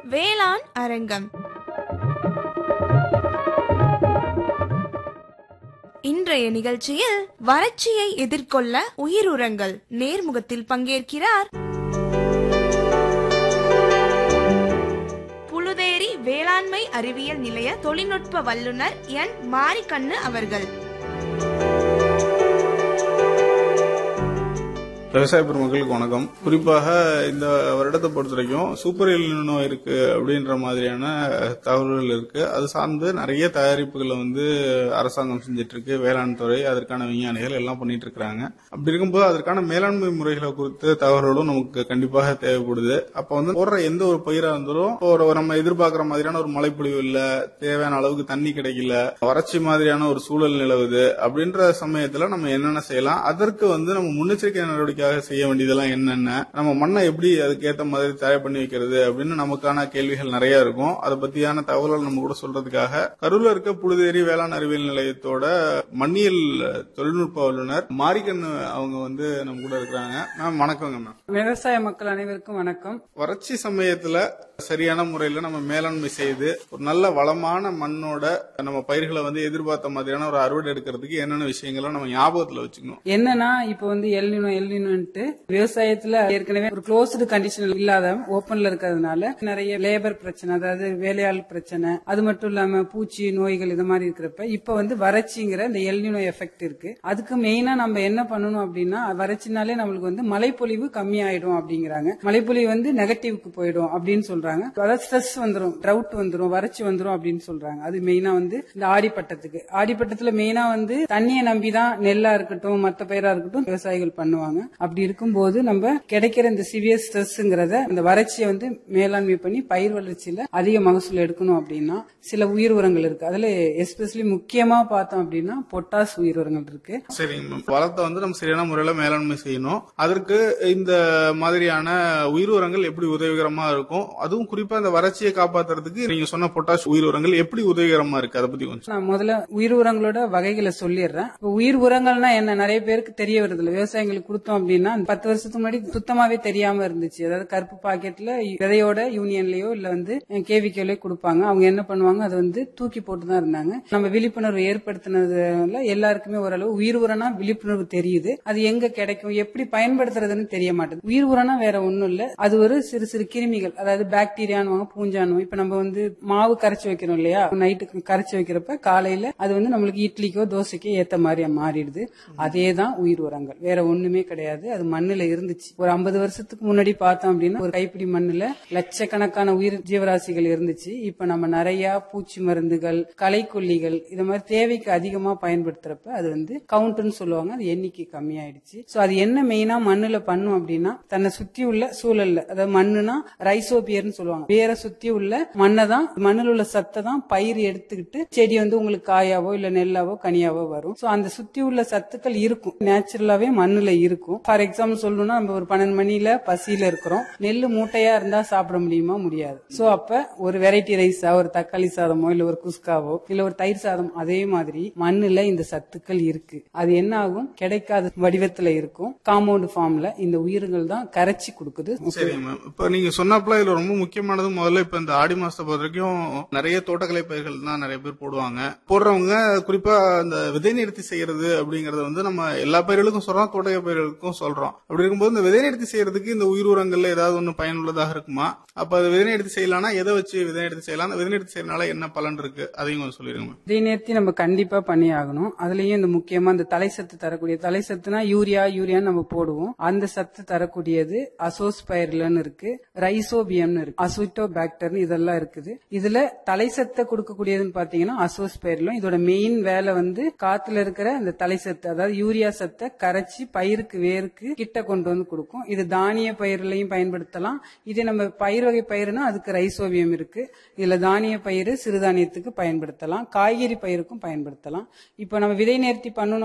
வேளாண் அரங்கம் இன்றைய நிகழ்ச்சியில் வறட்சியை எதிர்கொள்ள உயிருரங்கள் நேர்முகத்தில் பங்கேற்கிறார் புலுதேரி வேளாண்மை அறிவியல் நிலைய தொழில்நுட்ப வல்லுநர் என் மாரிக்கண்ணு அவர்கள் விவசாய பெருமக்களுக்கு வணக்கம் குறிப்பாக இந்த வருடத்தை பொறுத்த வரைக்கும் சூப்பர் எல்னினோ இருக்கு அப்படின்ற மாதிரியான தகவல்கள் இருக்கு அது சார்ந்து நிறைய தயாரிப்புகளை வந்து அரசாங்கம் செஞ்சுட்டு இருக்கு வேளாண் துறை அதற்கான விஞ்ஞானிகள் எல்லாம் பண்ணிட்டு இருக்காங்க அப்படி இருக்கும்போது அதற்கான மேலாண்மை முறைகளை குறித்து தகவல்களும் நமக்கு கண்டிப்பாக தேவைப்படுது அப்ப வந்து போடுற எந்த ஒரு பயிரா இருந்தாலும் இப்போ ஒரு நம்ம எதிர்பார்க்கிற மாதிரியான ஒரு மழைப்பொழிவு இல்ல தேவையான அளவுக்கு தண்ணி கிடைக்கல வறட்சி மாதிரியான ஒரு சூழல் நிலவுது அப்படின்ற சமயத்துல நம்ம என்னென்ன செய்யலாம் அதற்கு வந்து நம்ம முன்னெச்சரிக்கை நடவடிக்கையாக செய்ய வேண்டியதெல்லாம் என்னென்ன நம்ம மண்ணை எப்படி அதுக்கு ஏத்த மாதிரி தயார் பண்ணி வைக்கிறது அப்படின்னு நமக்கான கேள்விகள் நிறைய இருக்கும் அதை பத்தியான தகவல்கள் நம்ம கூட சொல்றதுக்காக கரூர்ல இருக்க புழுதேரி வேளாண் அறிவியல் நிலையத்தோட மண்ணியல் தொழில்நுட்ப வல்லுநர் மாரிக்கண்ணு அவங்க வந்து நம்ம கூட இருக்கிறாங்க மேம் வணக்கங்க மேம் விவசாய மக்கள் அனைவருக்கும் வணக்கம் வறட்சி சமயத்துல சரியான முறையில நம்ம மேலாண்மை செய்து ஒரு நல்ல வளமான மண்ணோட நம்ம பயிர்களை வந்து எதிர்பார்த்த மாதிரியான ஒரு அறுவடை எடுக்கிறதுக்கு என்னென்ன விஷயங்களை நம்ம ஞாபகத்துல வச்சுக்கணும் என்னன்னா இப்ப வந்து எல்னினோ எல்னினோன்ட்டு விவசாயத்துல ஏற்கனவே ஒரு க்ளோஸ்டு கண்டிஷன் இல்லாத ஓப்பன்ல இருக்கிறதுனால நிறைய லேபர் பிரச்சனை அதாவது வேலையாள் பிரச்சனை அது மட்டும் இல்லாம பூச்சி நோய்கள் இது மாதிரி இருக்கிறப்ப இப்ப வந்து வறட்சிங்கிற இந்த எல்னினோ எஃபெக்ட் இருக்கு அதுக்கு மெயினா நம்ம என்ன பண்ணணும் அப்படின்னா வறட்சினாலே நம்மளுக்கு வந்து மழைப்பொழிவு கம்மியாயிடும் அப்படிங்கிறாங்க மழைப்பொழிவு வந்து நெகட்டிவ்க்கு போயிடும் அப்படின்னு சொல்றாங்க அதாவது ஸ்ட்ரெஸ் வந்துரும் ட்ரவுட் வந்துரும் வறட்சி வந்துரும் அப்படின்னு சொல்றாங்க அது மெயினா வந்து இந்த ஆடிப்பட்டத்துக்கு ஆடிப்பட்டத்துல மெயினா வந்து தண்ணியை நம்பிதான் நெல்லா இருக்கட்டும் மத்த பயிரா இருக்கட்டும் விவசாயிகள் பண்ணுவாங்க அப்படி இருக்கும்போது நம்ம கிடைக்கிற இந்த சிவியர் ஸ்ட்ரெஸ்ங்கிறத இந்த வறட்சியை வந்து மேலாண்மை பண்ணி பயிர் வளர்ச்சியில அதிக மகசூல் எடுக்கணும் அப்படின்னா சில உயிர் உரங்கள் இருக்கு அதுல எஸ்பெஷலி முக்கியமா பார்த்தோம் அப்படின்னா பொட்டாஸ் உயிர் உரங்கள் இருக்கு சரிங்க மேம் வளத்தை வந்து நம்ம சரியான முறையில மேலாண்மை செய்யணும் அதற்கு இந்த மாதிரியான உயிர் உரங்கள் எப்படி உதவிகரமா இருக்கும் அதுவும் குறிப்பா இந்த வறட்சியை காப்பாத்துறதுக்கு நீங்க சொன்ன பொட்டாஷ் உயிர் உரங்கள் எப்படி உதவிகரமா இருக்கு அதை பத்தி கொஞ்சம் நான் முதல்ல உயிர் உரங்களோட வகைகளை சொல்லிடுறேன் இப்ப உயிர் உரங்கள்னா என்ன நிறைய பேருக்கு தெரிய வருது இல்ல விவசாயிகளுக்கு கொடுத்தோம் அப்படின்னா அந்த பத்து வருஷத்துக்கு முன்னாடி சுத்தமாவே தெரியாம இருந்துச்சு அதாவது கருப்பு பாக்கெட்ல விதையோட யூனியன்லயோ இல்ல வந்து கேவிக்கோலயோ கொடுப்பாங்க அவங்க என்ன பண்ணுவாங்க அதை வந்து தூக்கி போட்டு தான் இருந்தாங்க நம்ம விழிப்புணர்வு ஏற்படுத்தினதுல எல்லாருக்குமே ஓரளவு உயிர் உரம்னா விழிப்புணர்வு தெரியுது அது எங்க கிடைக்கும் எப்படி பயன்படுத்துறதுன்னு தெரிய மாட்டேங்குது உயிர் உரம்னா வேற ஒண்ணும் இல்ல அது ஒரு சிறு சிறு கிருமிகள் அதாவது பாக்டீரியான்னு பூஞ்சானு இப்ப நம்ம வந்து மாவு கரைச்சு வைக்கிறோம் இல்லையா நைட்டுக்கு கரைச்சு வைக்கிறப்ப காலையில அது வந்து நம்மளுக்கு இட்லிக்கோ தோசைக்கோ ஏத்த மாதிரி மாறிடுது அதே தான் உயிர் உரங்கள் வேற ஒண்ணுமே கிடையாது அது மண்ணுல இருந்துச்சு ஒரு ஐம்பது வருஷத்துக்கு முன்னாடி பார்த்தோம் அப்படின்னா ஒரு கைப்பிடி மண்ணுல லட்சக்கணக்கான உயிர் ஜீவராசிகள் இருந்துச்சு இப்ப நம்ம நிறைய பூச்சி மருந்துகள் களைக்கொல்லிகள் இது மாதிரி தேவைக்கு அதிகமா பயன்படுத்துறப்ப அது வந்து கவுண்ட்னு சொல்லுவாங்க அது எண்ணிக்கை கம்மியாயிடுச்சு சோ அது என்ன மெயினா மண்ணுல பண்ணும் அப்படின்னா தன்னை சுத்தி உள்ள சூழல்ல அதாவது மண்ணுனா ரைசோபியர்னு சொல்லுவாங்க வேற சுத்தி உள்ள மண்ணை தான் மண்ணில் உள்ள சத்தை தான் பயிர் எடுத்துக்கிட்டு செடி வந்து உங்களுக்கு காயாவோ இல்ல நெல்லாவோ கனியாவோ வரும் சோ அந்த சுத்தி உள்ள சத்துக்கள் இருக்கும் நேச்சுரலாவே மண்ணுல இருக்கும் ஃபார் எக்ஸாம்பிள் சொல்லணும்னா நம்ம ஒரு பன்னெண்டு மணில பசியில இருக்கிறோம் நெல்லு மூட்டையா இருந்தா சாப்பிட முடியுமா முடியாது சோ அப்ப ஒரு வெரைட்டி ரைஸா ஒரு தக்காளி சாதமோ இல்ல ஒரு குஸ்காவோ இல்ல ஒரு தயிர் சாதம் அதே மாதிரி மண்ணுல இந்த சத்துக்கள் இருக்கு அது என்ன ஆகும் கிடைக்காத வடிவத்துல இருக்கும் காம்பவுண்ட் ஃபார்ம்ல இந்த உயிர்கள் தான் கரைச்சி கொடுக்குது சரிங்க மேம் இப்ப நீங்க சொன்னப்பல இதுல ரொம்ப முக்கியமானது முதல்ல இப்ப இந்த ஆடி மாசத்தை பொறுத்த வரைக்கும் நிறைய தோட்டக்கலை பயிர்கள் தான் நிறைய பேர் போடுவாங்க போடுறவங்க குறிப்பா இந்த விதை நிறுத்தி செய்யறது அப்படிங்கறது வந்து நம்ம எல்லா பயிர்களுக்கும் சொல்றோம் தோட்டக்கலை பயிர்களுக்கும் சொல்றோம் அப்படி இருக்கும்போது இந்த விதை நிறுத்தி செய்யறதுக்கு இந்த உயிர் உரங்கள்ல ஏதாவது ஒண்ணு பயனுள்ளதாக இருக்குமா அப்ப அது விதை நிறுத்தி செய்யலாம்னா எதை வச்சு விதை நிறுத்தி செய்யலாம் அந்த விதை நிறுத்தி செய்யறதுனால என்ன பலன் இருக்கு அதையும் கொஞ்சம் சொல்லிருங்க மேம் இதை நேர்த்தி நம்ம கண்டிப்பா பண்ணி ஆகணும் அதுலயும் இந்த முக்கியமா இந்த தலை சத்து தரக்கூடிய தலை சத்துனா யூரியா யூரியான்னு நம்ம போடுவோம் அந்த சத்து தரக்கூடியது அசோஸ்பைர்லன்னு இருக்கு ரைசோபியம்னு இருக்கு அசுட்டோ பாக்டர்னு இதெல்லாம் இருக்குது இதுல தலை சத்தை கொடுக்கக்கூடியதுன்னு பாத்தீங்கன்னா அசோஸ்பைர்லும் இதோட மெயின் வேலை வந்து காத்துல இருக்கிற இந்த தலை சத்து அதாவது யூரியா சத்தை கரைச்சி பயிருக்கு வேருக்கு கிட்ட கொண்டு வந்து கொடுக்கும் இது தானிய பயிர்லயும் பயன்படுத்தலாம் இதே நம்ம பயிர் வகை பயிர்னா அதுக்கு ரைசோவியம் இருக்கு இதுல தானிய பயிர் சிறுதானியத்துக்கு பயன்படுத்தலாம் காய்கறி பயிருக்கும் பயன்படுத்தலாம் இப்போ நம்ம விதை நேர்த்தி பண்ணணும்